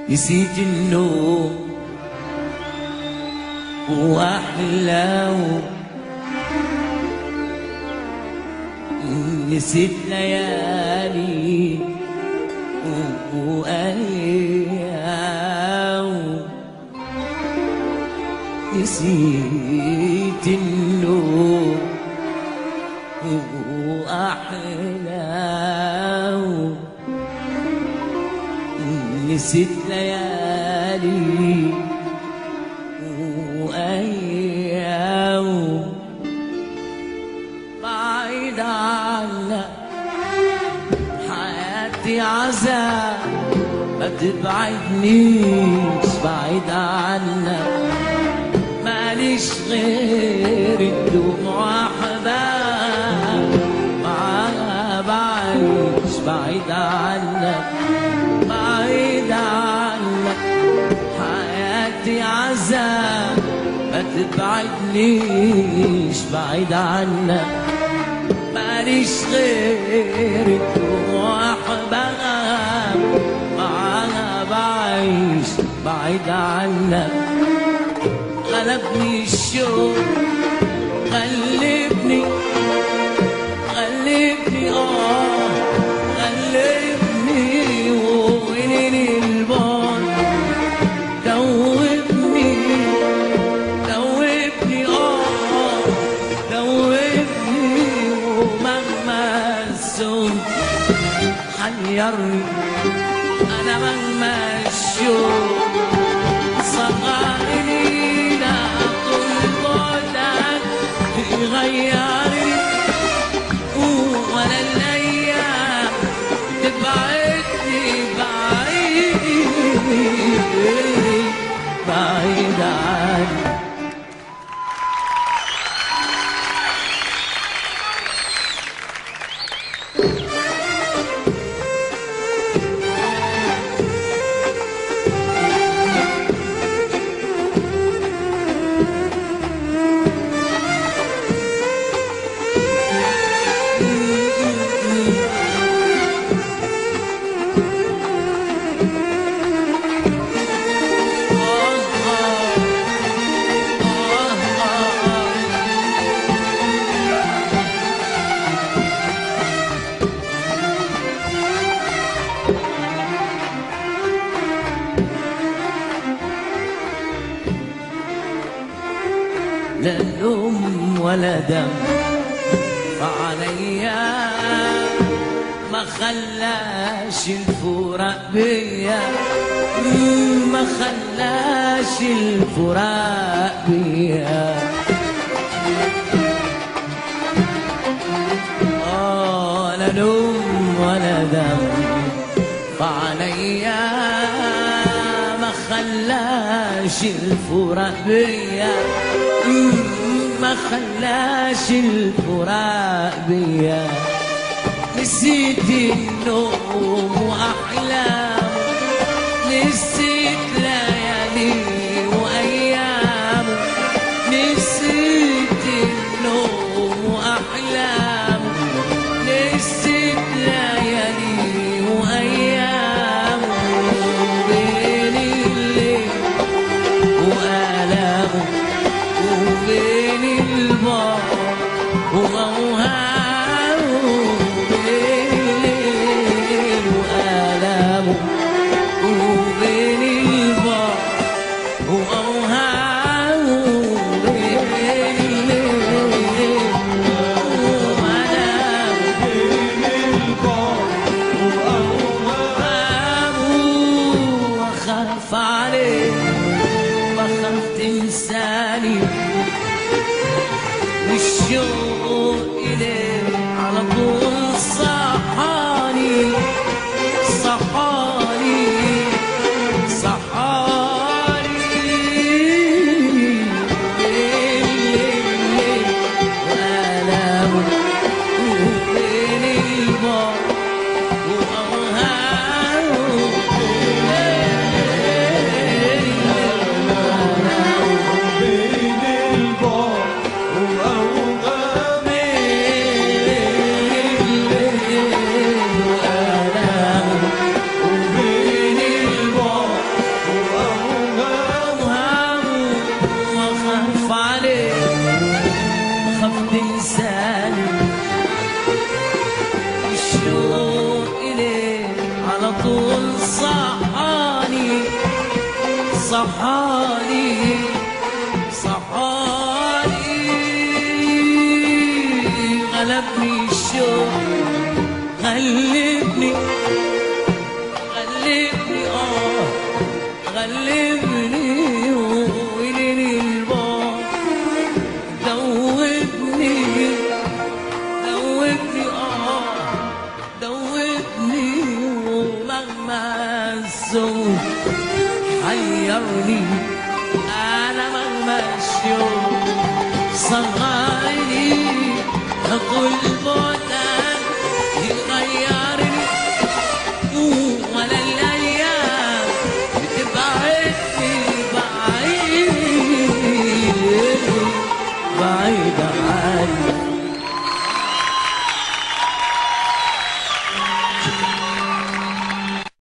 نسيت النوم وأحلاه نسيت ليالي وأيام نسيت النوم وأحلام نسيت ليالي وأيام بعيد عنك حياتي عذاب ما تبعدنيش بعيد عنك ماليش غير الدموع حباب معاها بعيش بعيد عنك بعيد عنك حياتي عذاب ما تبعدنيش بعيد عنك ماليش غير الدموع حباب معاها بعيش بعيد عنك غلبني الشوق غلبني غلبني اه غلبني ويني البار دوبني دوبني اه دوبني ومهما الزوم حيرني انا مهما الشوق صغرني لا طول بعدك يغيرني ولا الايام تبعدني بعيد بعيد عني لا لوم ولا دم فعليا ما خلاش الفراق بيا ما خلاش الفراق بيا آه لا لوم ولا دم فعليا ما خلاش الفراق بيا ما خلاش الفراق بيا نسيت النوم واحلام نسيت ليالي وايام نسيت النوم واحلام نسيت ليالي وايام بين الليل وآلامه وبين البار وأوهامه بين الليل وآلامه وبين البار وأوهامه بين الليل وآلامه واخاف عليك واخاف تنساني والشوق إليك على طول صحاني صحاني صحاني وآلامه وبين البار بين البار وأوغامي صحاني صحاني غلبني الشوق غلبني غلبني اه غلبني ويلي البار دوبني دوبني اه دوبني ومهما الزوج حيرني انا مهما الشوق صغرني اقول بعدك